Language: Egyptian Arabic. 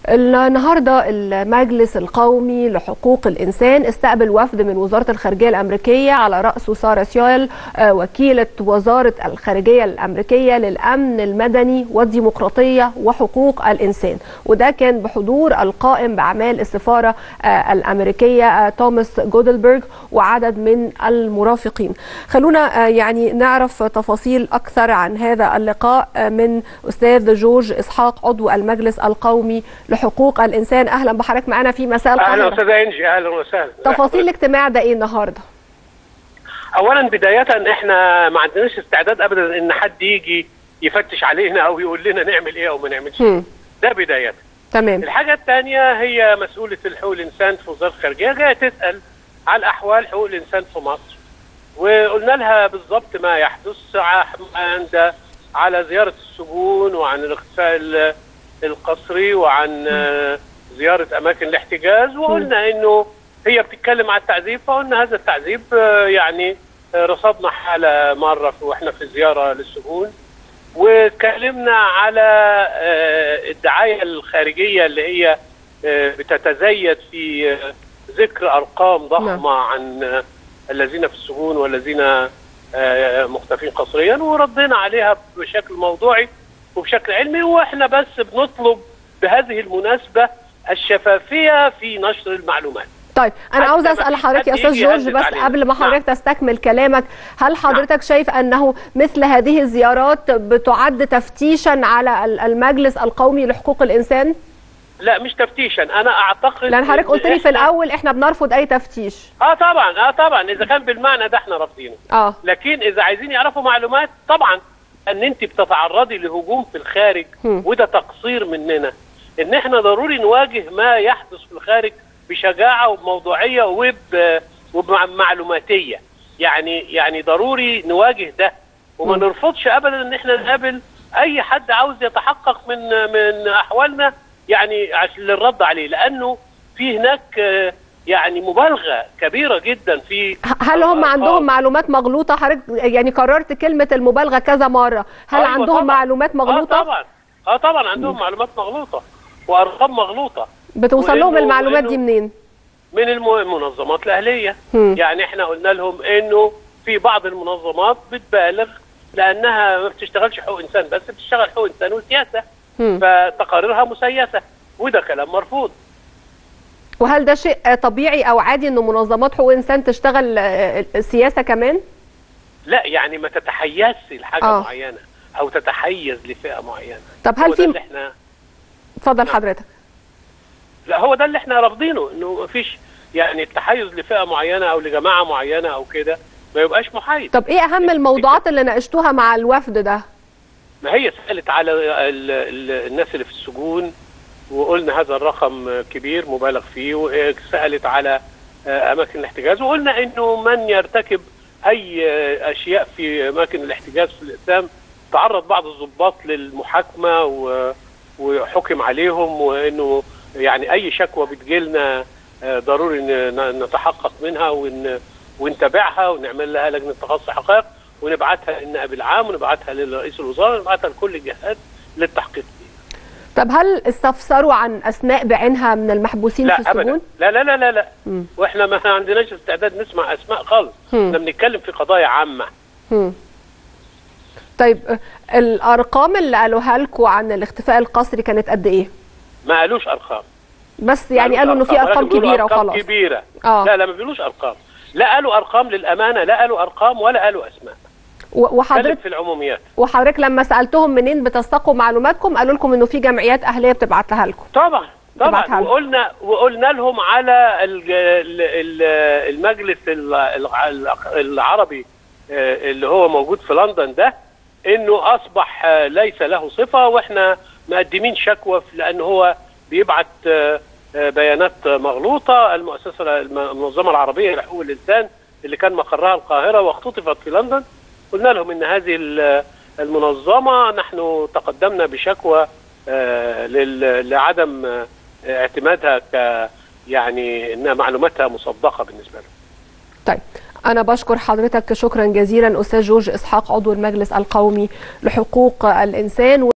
النهارده المجلس القومي لحقوق الانسان استقبل وفد من وزاره الخارجيه الامريكيه على راسه ساره سيول وكيله وزاره الخارجيه الامريكيه للامن المدني والديمقراطيه وحقوق الانسان وده كان بحضور القائم باعمال السفاره الامريكيه توماس جودلبرج وعدد من المرافقين خلونا يعني نعرف تفاصيل اكثر عن هذا اللقاء من استاذ جورج اسحاق عضو المجلس القومي لحقوق الانسان اهلا بحضرتك معانا في مساء القاهره اهلا استاذه انجي اهلا وسهلا تفاصيل الاجتماع ده ايه النهارده اولا بدايه احنا ما عندناش استعداد ابدا ان حد يجي يفتش علينا او يقول لنا نعمل ايه او ما نعملش هم. ده بدايه تمام الحاجه الثانيه هي مسؤوله الحقوق الانسان في وزاره الخارجيه جايه تسال على احوال حقوق الانسان في مصر وقلنا لها بالضبط ما يحدث عند على زياره السجون وعن الاختفاء ال- القسري وعن آه، زياره اماكن الاحتجاز وقلنا انه هي بتتكلم على التعذيب فقلنا هذا التعذيب آه، يعني آه، رصدنا حاله مره في- واحنا في زياره للسجون واتكلمنا على آه، الدعايه الخارجيه اللي هي آه، بتتزيد في آه، ذكر ارقام ضخمه عن آه، الذين في السجون والذين آه، مختفين قسريا وردينا عليها بشكل موضوعي وبشكل علمي واحنا بس بنطلب بهذه المناسبه الشفافيه في نشر المعلومات. طيب انا حد عاوزه ما اسال فيش حضرتك يا حد استاذ يجي جورج يهدد بس علينا. قبل ما نعم. حضرتك تستكمل كلامك هل حضرتك شايف انه مثل هذه الزيارات بتعد تفتيشا على ال- المجلس القومي لحقوق الانسان لا مش تفتيشا انا اعتقد لان حضرتك إن قلت لي في إحنا- الاول احنا بنرفض اي تفتيش اه طبعا اه طبعا اذا كان بالمعنى ده احنا رافضينه اه لكن اذا عايزين يعرفوا معلومات طبعا ان انت بتتعرضي لهجوم في الخارج هم. وده تقصير مننا ان احنا ضروري نواجه ما يحدث في الخارج بشجاعه وبموضوعيه وب وبمعلوماتيه يعني يعني ضروري نواجه ده وما هم. نرفضش ابدا ان احنا نقابل اي حد عاوز يتحقق من من احوالنا يعني عشان للرد عليه لانه في هناك آه، يعني مبالغه كبيره جدا في هل هم الأرقام. عندهم معلومات مغلوطه حضرتك يعني قررت كلمه المبالغه كذا مره هل أيوة عندهم طبعاً. معلومات مغلوطه اه طبعا اه طبعا عندهم معلومات مغلوطه وارقام مغلوطه بتوصل لهم وإنه- المعلومات دي وإنه- منين من الم- المنظمات الاهليه هم. يعني احنا قلنا لهم انه في بعض المنظمات بتبالغ لانها ما بتشتغلش حقوق انسان بس بتشتغل حقوق انسان وسياسه هم. فتقاريرها مسيسه وده كلام مرفوض وهل ده شيء طبيعي او عادي انه منظمات حقوق انسان تشتغل آه، السياسه كمان لا يعني ما تتحيزش لحاجه آه. معينه او تتحيز لفئه معينه طب هو هل ده في اللي احنا اتفضل نعم. حضرتك لا هو ده اللي احنا رافضينه انه مفيش يعني التحيز لفئه معينه او لجماعه معينه او كده ما يبقاش محايد طب ايه اهم الموضوعات اللي ناقشتوها مع الوفد ده ما هي سالت على ال ال الناس اللي في السجون وقلنا هذا الرقم كبير مبالغ فيه وسالت على آه، اماكن الاحتجاز وقلنا انه من يرتكب اي آه، اشياء في اماكن الاحتجاز في الاقسام تعرض بعض الضباط للمحاكمه و- وحكم عليهم وانه يعني اي شكوى بتجيلنا آه، ضروري ن- نتحقق منها ون ونتابعها ونعمل لها لجنه تخصص حقائق ونبعتها للنائب العام ونبعتها لرئيس الوزراء ونبعتها لكل الجهات للتحقيق فيها. طب هل استفسروا عن اسماء بعينها من المحبوسين في لا ابدا السجون لا لا لا لا لا مم. واحنا ما عندناش استعداد نسمع اسماء خالص مم. احنا بنتكلم في قضايا عامه هم. طيب آه، الارقام اللي قالوها لكم عن الاختفاء القسري كانت قد ايه ما قالوش ارقام بس يعني ما قالوا انه قالوش في ارقام ولكن بيقولوا كبيره أرقام وخلاص كبيره اه لا لا ما بيقولوش ارقام لا قالوا ارقام للامانه لا قالوا ارقام ولا قالوا اسماء و- كلم وحضرتك في العموميات وحضرتك لما سالتهم منين بتستقوا معلوماتكم قالوا لكم انه في جمعيات اهليه بتبعت لها لكم طبعا تبعتها طبعا لهم. وقلنا وقلنا لهم على ال- ال- ال- المجلس ال- ال- العربي آه، اللي هو موجود في لندن ده انه اصبح آه، ليس له صفه واحنا مقدمين شكوى في- لان هو بيبعت آه، آه، بيانات مغلوطه المؤسسه الم- المنظمه العربيه لحقوق الانسان اللي كان مقرها القاهره واختطفت في لندن قلنا لهم ان هذه ال- المنظمه نحن تقدمنا بشكوى آه، لل- لعدم آه، اعتمادها ك يعني ان معلوماتها مصدقه بالنسبه لهم طيب أنا بشكر حضرتك شكرا جزيلا أستاذ جورج إسحاق عضو المجلس القومي لحقوق الإنسان